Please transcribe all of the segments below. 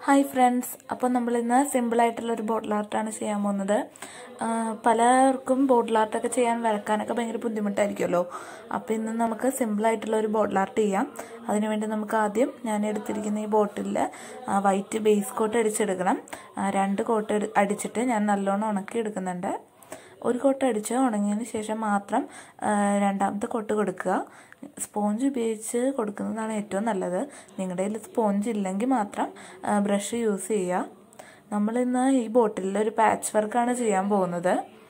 hi friends അപ്പോൾ നമ്മളിന്ന് സിമ്പിളായിട്ടുള്ള ഒരു ബോട്ടിൽ ആർട്ടാണ് ചെയ്യാൻ പോകുന്നത് ആ, പലർക്കും ബോട്ടിൽ ആർട്ടൊക്കെ ചെയ്യാൻ വരക്കാനൊക്കെ ഭയങ്കര ബുദ്ധിമുട്ടായിരിക്കുമല്ലോ അപ്പോൾ ഇന്ന് നമുക്ക് സിമ്പിളായിട്ടുള്ള ഒരു ബോട്ടിൽ ആർട്ട് ചെയ്യാം അതിനുവേണ്ടി നമുക്ക് ആദ്യം ഞാൻ എടുത്തിരിക്കുന്ന ഈ ബോട്ടിലിൽ വൈറ്റ് ബേസ് കോട്ട് അടിച്ചെടുക്കണം ആ, രണ്ട് കോട്ട് എടു- അടിച്ചിട്ട് ഞാൻ നല്ലോണം ഉണക്കി എടുക്കുന്നുണ്ട് ഒരു കൊട്ട് അടിച്ച് ഉണങ്ങിയതിന് ശേഷം മാത്രം ആ, രണ്ടാമത്തെ കൊട്ട് കൊടുക്കുക സ്പോഞ്ച് ഉപയോഗിച്ച് കൊടുക്കുന്നതാണ് ഏറ്റവും നല്ലത് നിങ്ങളുടെ കയ്യിൽ സ്പോഞ്ച് ഇല്ലെങ്കിൽ മാത്രം ബ്രഷ് യൂസ് ചെയ്യുക നമ്മളിന്ന് ഈ ബോട്ടിലിൽ ഒരു പാച്ച് വർക്കാണ് ചെയ്യാൻ പോകുന്നത്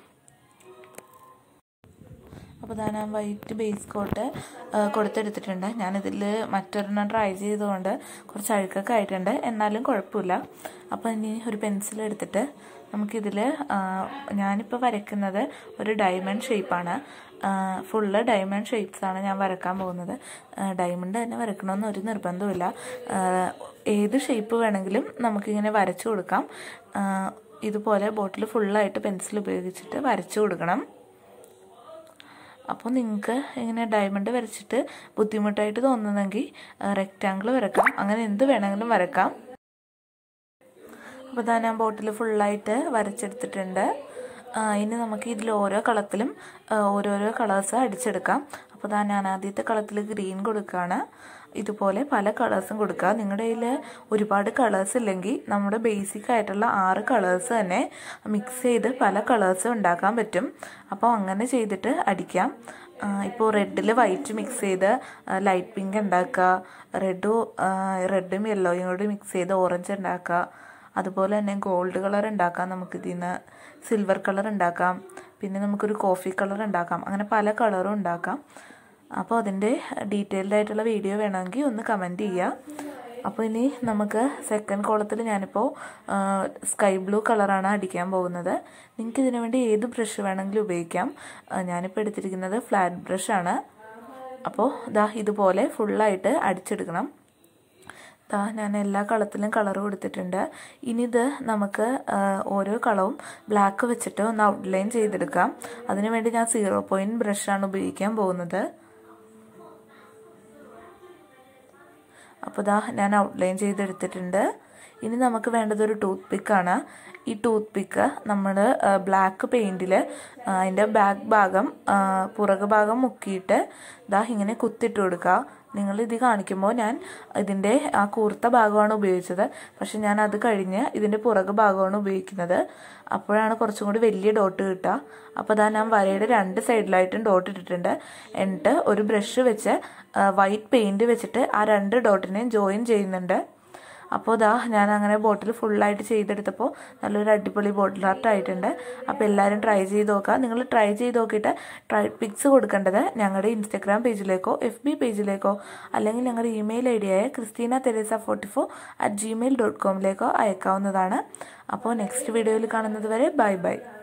അപ്പോൾ ഞാൻ വൈറ്റ് ബേസ് കോട്ട് കൊടുത്തെടുത്തിട്ടുണ്ട് ഞാനിതിൽ മറ്റൊരെണ്ണം ട്രൈ ചെയ്തുകൊണ്ട് കുറച്ച് അഴുക്കൊക്കെ ആയിട്ടുണ്ട് എന്നാലും കുഴപ്പമില്ല അപ്പോൾ ഇനി ഒരു പെൻസിൽ എടുത്തിട്ട് നമുക്കിതിൽ ഞാനിപ്പോൾ വരയ്ക്കുന്നത് ഒരു ഡയമണ്ട് ഷേപ്പാണ് ഫുള്ള് ഡയമണ്ട് ഷേപ്സാണ് ഞാൻ വരക്കാൻ പോകുന്നത് ഡയമണ്ട് തന്നെ വരക്കണമെന്ന് ഒരു നിർബന്ധമില്ല ആ, ഏത് ഷേപ്പ് വേണമെങ്കിലും നമുക്കിങ്ങനെ വരച്ചു കൊടുക്കാം ആ, ഇതുപോലെ ബോട്ടിൽ ഫുള്ളായിട്ട് പെൻസിൽ ഉപയോഗിച്ചിട്ട് വരച്ചു കൊടുക്കണം അപ്പോൾ നിങ്ങൾക്ക് ഇങ്ങനെ ഡയമണ്ട് വരച്ചിട്ട് ബുദ്ധിമുട്ടായിട്ട് തോന്നുന്നെങ്കിൽ റെക്റ്റാങ്കിൾ വരക്കാം അങ്ങനെ എന്ത് വേണമെങ്കിലും വരക്കാം അപ്പോൾ ഇതാ ഞാൻ ബോട്ടിൽ ഫുള്ളായിട്ട് വരച്ചെടുത്തിട്ടുണ്ട് ആ, ഇനി നമുക്ക് ഇതിൽ ഓരോ കളത്തിലും ആ, ഓരോരോ കളേഴ്സ് അടിച്ചെടുക്കാം അപ്പോൾ ഇതാ ഞാൻ ആദ്യത്തെ കളത്തിൽ ഗ്രീൻ കൊടുക്കുകയാണ് ഇതുപോലെ പല കളേഴ്സും കൊടുക്കുക നിങ്ങളുടെ കയ്യിൽ ഒരുപാട് കളേഴ്സ് ഇല്ലെങ്കിൽ നമ്മുടെ ബേസിക് ആയിട്ടുള്ള ആറ് കളേഴ്സ് തന്നെ മിക്സ് ചെയ്ത് പല കളേഴ്സും ഉണ്ടാക്കാൻ പറ്റും അപ്പോൾ അങ്ങനെ ചെയ്തിട്ട് അടിക്കാം ഇപ്പോൾ റെഡിൽ വൈറ്റ് മിക്സ് ചെയ്ത് ലൈറ്റ് പിങ്ക് ഉണ്ടാക്കുക റെഡും റെഡും യെല്ലോയും കൂടി മിക്സ് ചെയ്ത് ഓറഞ്ച് ഉണ്ടാക്കുക അതുപോലെ തന്നെ ഗോൾഡ് കളർ ഉണ്ടാക്കാം നമുക്കിതിൽ നിന്ന് സിൽവർ കളർ ഉണ്ടാക്കാം പിന്നെ നമുക്കൊരു കോഫി കളർ ഉണ്ടാക്കാം അങ്ങനെ പല കളറും ഉണ്ടാക്കാം അപ്പോൾ അതിൻ്റെ ഡീറ്റെയിൽഡ് ആയിട്ടുള്ള വീഡിയോ വേണമെങ്കിൽ ഒന്ന് കമൻറ്റ് ചെയ്യുക അപ്പോൾ ഇനി നമുക്ക് സെക്കൻഡ് കോളത്തിൽ ഞാനിപ്പോൾ സ്കൈ ബ്ലൂ കളറാണ് അടിക്കാൻ പോകുന്നത് നിങ്ങൾക്ക് ഇതിനു വേണ്ടി ഏത് ബ്രഷ് വേണമെങ്കിലും ഉപയോഗിക്കാം ആ, ഞാനിപ്പോൾ എടുത്തിരിക്കുന്നത് ഫ്ലാറ്റ് ബ്രഷാണ് അപ്പോൾ ദാ ഇതുപോലെ ഫുള്ളായിട്ട് അടിച്ചെടുക്കണം ദാ ഞാൻ എല്ലാ കളത്തിലും കളർ കൊടുത്തിട്ടുണ്ട് ഇനി ഇത് നമുക്ക് ആ, ഓരോ കളവും ബ്ലാക്ക് വെച്ചിട്ട് ഒന്ന് ഔട്ട്ലൈൻ ചെയ്തെടുക്കാം അതിനുവേണ്ടി ഞാൻ സീറോ പോയിൻറ്റ് ബ്രഷാണ് ഉപയോഗിക്കാൻ പോകുന്നത് അപ്പോൾ ദാ ഞാൻ ഔട്ട്ലൈൻ ചെയ്തെടുത്തിട്ടുണ്ട് ഇനി നമുക്ക് വേണ്ടത് ഒരു ടൂത്ത് പിക്കാണ് ഈ ടൂത്ത് പിക്ക് നമ്മൾ ബ്ലാക്ക് പെയിൻറ്റിൽ അതിൻ്റെ ബാക്ക് ഭാഗം ആ, പുറകു ഭാഗം മുക്കിയിട്ട് ദാ ഇങ്ങനെ കുത്തിട്ട് കൊടുക്കുക നിങ്ങൾ ഇത് കാണിക്കുമ്പോൾ ഞാൻ ഇതിൻ്റെ ആ കൂർത്ത ഭാഗമാണ് ഉപയോഗിച്ചത് പക്ഷെ ഞാൻ അത് കഴിഞ്ഞ് ഇതിൻ്റെ പുറകു ഭാഗമാണ് ഉപയോഗിക്കുന്നത് അപ്പോഴാണ് കുറച്ചും കൂടി വലിയ ഡോട്ട് കിട്ടുക അപ്പോൾ അതാ ഞാൻ വരയുടെ രണ്ട് സൈഡിലായിട്ടും ഡോട്ട് ഇട്ടിട്ടുണ്ട് എന്നിട്ട് ഒരു ബ്രഷ് വെച്ച് വൈറ്റ് പെയിൻറ് വെച്ചിട്ട് ആ രണ്ട് ഡോട്ടിനെയും ജോയിൻ ചെയ്യുന്നുണ്ട് അപ്പോൾ ഇതാ ഞാൻ അങ്ങനെ ബോട്ടിൽ ഫുള്ളായിട്ട് ചെയ്തെടുത്തപ്പോൾ നല്ലൊരു അടിപൊളി ബോട്ടിൽ ആർട്ട് ആയിട്ടുണ്ട് അപ്പോൾ എല്ലാവരും ട്രൈ ചെയ്ത് നോക്കുക നിങ്ങൾ ട്രൈ ചെയ്ത് നോക്കിയിട്ട് ട്രൈ പിക്സ് കൊടുക്കേണ്ടത് ഞങ്ങളുടെ ഇൻസ്റ്റഗ്രാം പേജിലേക്കോ എഫ് ബി പേജിലേക്കോ അല്ലെങ്കിൽ ഞങ്ങളുടെ ഇമെയിൽ ഐ ഡിയായ Christina Teresa forty four at Gmail dot കോമിലേക്കോ അയക്കാവുന്നതാണ് അപ്പോൾ നെക്സ്റ്റ് വീഡിയോയിൽ കാണുന്നത് വരെ ബൈ ബൈ